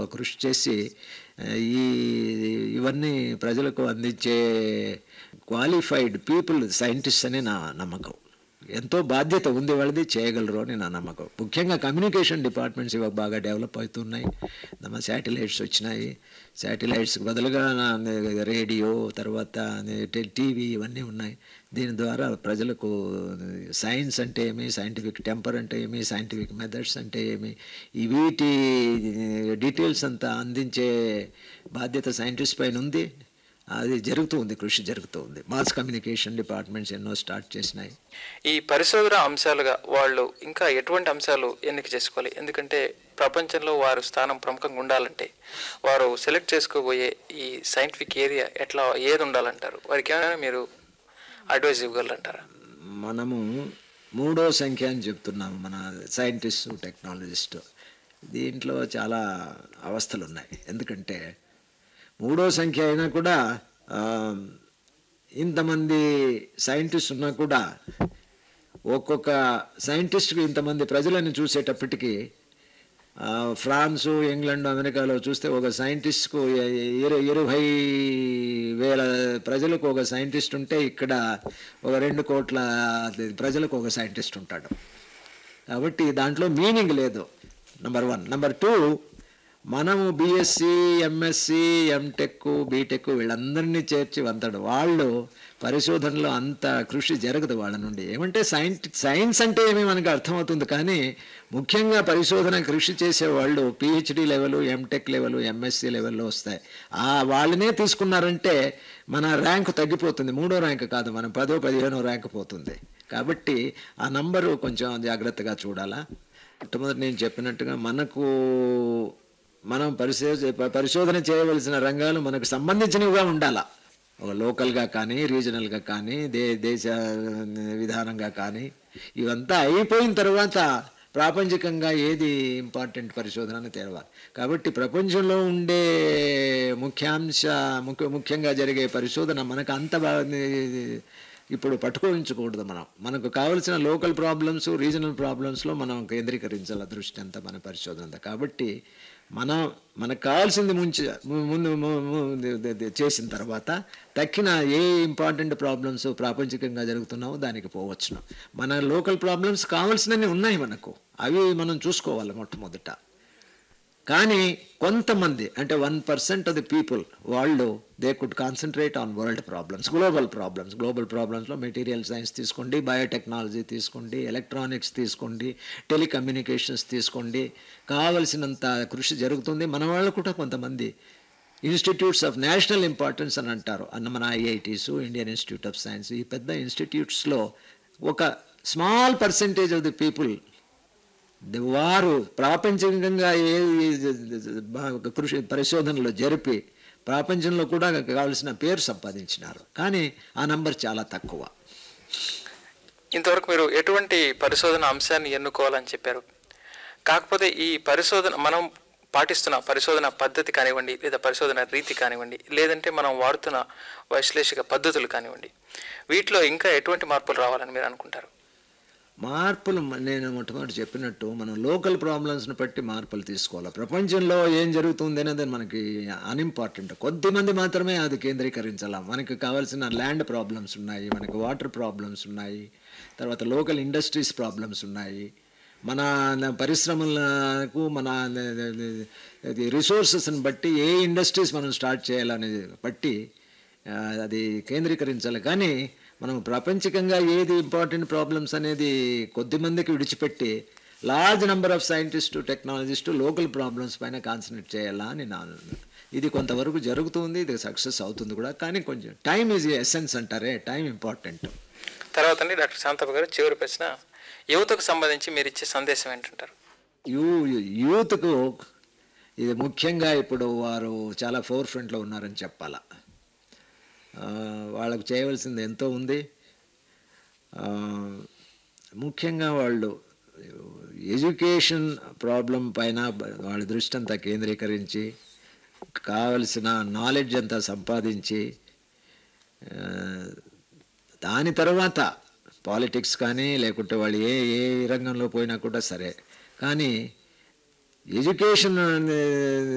కృషి చేసి ఆ, ఈ ఇవన్నీ ప్రజలకు అందించే క్వాలిఫైడ్ పీపుల్ సైంటిస్ట్ అని నా నమ్మకం ఎంతో బాధ్యత ఉంది వాళ్ళది చేయగలరు అని నా నమ్మకం ముఖ్యంగా కమ్యూనికేషన్ డిపార్ట్మెంట్స్ ఇవాళ బాగా డెవలప్ అవుతున్నాయి మన శాటిలైట్స్ వచ్చినాయి శాటిలైట్స్కి బదులుగా నా- రేడియో తర్వాత టె- టీవీ ఇవన్నీ ఉన్నాయి దీని ద్వారా ప్రజలకు సైన్స్ అంటే ఏమి సైంటిఫిక్ టెంపర్ అంటే ఏమి సైంటిఫిక్ మెథడ్స్ అంటే ఏమి ఈ వీటి డీటెయిల్స్ అంతా అందించే బాధ్యత సైంటిస్ట్ పైన ఉంది అది జరుగుతూ ఉంది కృషి జరుగుతూ ఉంది మాస్ కమ్యూనికేషన్ డిపార్ట్మెంట్స్ ఎన్నో స్టార్ట్ చేసినాయి ఈ పరిశోధన అంశాలుగా వాళ్ళు ఇంకా ఎటువంటి అంశాలు ఎన్నిక చేసుకోవాలి ఎందుకంటే ప్రపంచంలో వారు స్థానం ప్రముఖంగా ఉండాలంటే వారు సెలెక్ట్ చేసుకోబోయే ఈ సైంటిఫిక్ ఏరియా ఎట్లా ఏది ఉండాలంటారు వారికి ఏమైనా మీరు అడ్వైజ్ ఇవ్వగలరంటారా మనము మూడో సంఖ్య అని చెప్తున్నాము మన సైంటిస్టు టెక్నాలజిస్టు దీంట్లో చాలా అవస్థలు ఉన్నాయి ఎందుకంటే మూడో సంఖ్య అయినా కూడా ఆ, ఇంతమంది సైంటిస్ట్ ఉన్నా కూడా ఒక్కొక్క సైంటిస్ట్కి ఇంతమంది ప్రజలను చూసేటప్పటికీ ఆ, ఫ్రాన్సు ఇంగ్లాండ్ అమెరికాలో చూస్తే ఒక సైంటిస్ట్కు ఇ- ఇరు ఇరవై వేల ప్రజలకు ఒక సైంటిస్ట్ ఉంటే ఇక్కడ ఒక రెండు కోట్ల ప్రజలకు ఒక సైంటిస్ట్ ఉంటాడు కాబట్టి దాంట్లో మీనింగ్ లేదు నంబర్ వన్ నంబర్ టూ మనము బీఎస్సీ ఎంఎస్సి ఎంటెక్ బీటెక్ వీళ్ళందరినీ చేర్చి వంతాడు వాళ్ళు పరిశోధనలో అంత కృషి జరగదు వాళ్ళ నుండి ఏమంటే సైంట్ సైన్స్ అంటే ఏమి మనకు అర్థమవుతుంది కానీ ముఖ్యంగా పరిశోధన కృషి చేసేవాళ్ళు PhD level MTech level MSc లెవెల్లో వస్తాయి ఆ వాళ్ళనే తీసుకున్నారంటే మన ర్యాంకు తగ్గిపోతుంది మూడో ర్యాంక్ కాదు మనం పదో పదిహేనో ర్యాంక్ పోతుంది కాబట్టి ఆ నంబరు కొంచెం జాగ్రత్తగా చూడాలా మొట్టమొదటి నేను చెప్పినట్టుగా మనకు మనం పరిశోధ పరిశోధన చేయవలసిన రంగాలు మనకు సంబంధించినవిగా ఉండాలా ఒక లోకల్గా కానీ రీజనల్గా కానీ దే దేశ విధానంగా కానీ ఇవంతా అయిపోయిన తర్వాత ప్రాపంచికంగా ఏది ఇంపార్టెంట్ పరిశోధన అని తెలవాలి కాబట్టి ప్రపంచంలో ఉండే ముఖ్యాంశ ముఖ్య ముఖ్యంగా జరిగే పరిశోధన మనకు అంత బాగా ఇప్పుడు పట్టుకోవించకూడదు మనం మనకు కావలసిన లోకల్ ప్రాబ్లమ్స్ రీజనల్ ప్రాబ్లమ్స్లో మనం కేంద్రీకరించాలి ఆ దృష్టి అంతా మన పరిశోధన అంతా కాబట్టి మనం మనకు కావాల్సింది ముంచి ముందు ము- ము- ది- ది- చేసిన తర్వాత తక్కిన ఏ ఇంపార్టెంట్ ప్రాబ్లమ్స్ ప్రాపంచికంగా జరుగుతున్నావో దానికి పోవచ్చును మన లోకల్ ప్రాబ్లమ్స్ కావాల్సినవి ఉన్నాయి మనకు అవి మనం చూసుకోవాలి మొట్టమొదట కానీ కొంతమంది అంటే one percent of the people వాళ్ళు they could concentrate on world problems global problems global ప్రాబ్లమ్స్లో మెటీరియల్ సైన్స్ తీసుకోండి బయోటెక్నాలజీ తీసుకోండి ఎలక్ట్రానిక్స్ తీసుకోండి టెలికమ్యూనికేషన్స్ తీసుకోండి కావలసినంత కృషి జరుగుతుంది మన వాళ్ళు కూడా కొంతమంది ఇన్స్టిట్యూట్స్ ఆఫ్ నేషనల్ ఇంపార్టెన్స్ అని అంటారు అన్న మన IITs Indian institute of science ఈ పెద్ద ఇన్స్టిట్యూట్స్లో ఒక small percentage of the people the- వారు ప్రాపంచికంగా ఏ ఏ- బా- కృషి పరిశోధనలు జరిపి ప్రపంచంలో కూడా కావాల్సిన పేరు సంపాదించినారు కానీ ఆ నంబర్ చాలా తక్కువ ఇంతవరకు మీరు ఎటువంటి పరిశోధన అంశాన్ని ఎన్నుకోవాలని చెప్పారు కాకపోతే ఈ పరిశోధన మనం పాటిస్తున్న పరిశోధన పద్ధతి కానివ్వండి లేదా పరిశోధన రీతి కానివ్వండి లేదంటే మనం వాడుతున్న వైశ్లేషిక పద్ధతులు కానివ్వండి వీటిలో ఇంకా ఎటువంటి మార్పులు రావాలని మీరు అనుకుంటారు మార్పులు మ- నేను మొట్టమొదటి చెప్పినట్టు మనం లోకల్ ప్రాబ్లమ్స్ని బట్టి మార్పులు తీసుకోవాలి ప్రపంచంలో ఏం జరుగుతుంది అనేది మనకి అన్ఇంపార్టెంట్ కొద్దిమంది మాత్రమే అది కేంద్రీకరించాలి మనకి కావాల్సిన ల్యాండ్ ప్రాబ్లమ్స్ ఉన్నాయి మనకి వాటర్ ప్రాబ్లమ్స్ ఉన్నాయి తర్వాత లోకల్ ఇండస్ట్రీస్ ప్రాబ్లమ్స్ ఉన్నాయి మన న- పరిశ్రమలకు మన రిసోర్సెస్ని బట్టి ఏ ఇండస్ట్రీస్ మనం స్టార్ట్ చేయాలనేది బట్టి ఆ, అది కేంద్రీకరించాలి కానీ మనం ప్రపంచకంగా ఏది ఇంపార్టెంట్ ప్రాబ్లమ్స్ అనేది కొద్ది మందికి విడిచిపెట్టి large number of scientist technologist local problems పైన కాన్సన్ట్రేట్ చేయాలా అని నా ఇది కొంతవరకు జరుగుతుంది ఇది సక్సెస్ అవుతుంది కూడా కానీ కొంచెం టైం ఈజ్ ఎసెన్స్ అంటారే టైం ఇంపార్టెంట్ తర్వాత అండి డాక్టర్ శాంతప్ప గారు చివరి ప్రశ్న యువతకు సంబంధించి మీరు ఇచ్చే సందేశం ఏంటంటారు యూ యూత్కు ఇది ముఖ్యంగా ఇప్పుడు వారు చాలా ఫోర్ ఫ్రంట్లో ఉన్నారని చెప్పాలా ఆ, వాళ్ళకు చేయవలసింది ఎంతో ఉంది ఆ, ముఖ్యంగా వాళ్ళు ఎడ్యుకేషన్ ప్రాబ్లం పైన బ- వాళ్ళ దృష్టి అంతా కేంద్రీకరించి కావలసిన నాలెడ్జ్ అంతా సంపాదించి ఆ, దాని తర్వాత పాలిటిక్స్ కానీ లేకుంటే వాళ్ళు ఏ ఏ రంగంలో పోయినా కూడా సరే కానీ ఎడ్యుకేషన్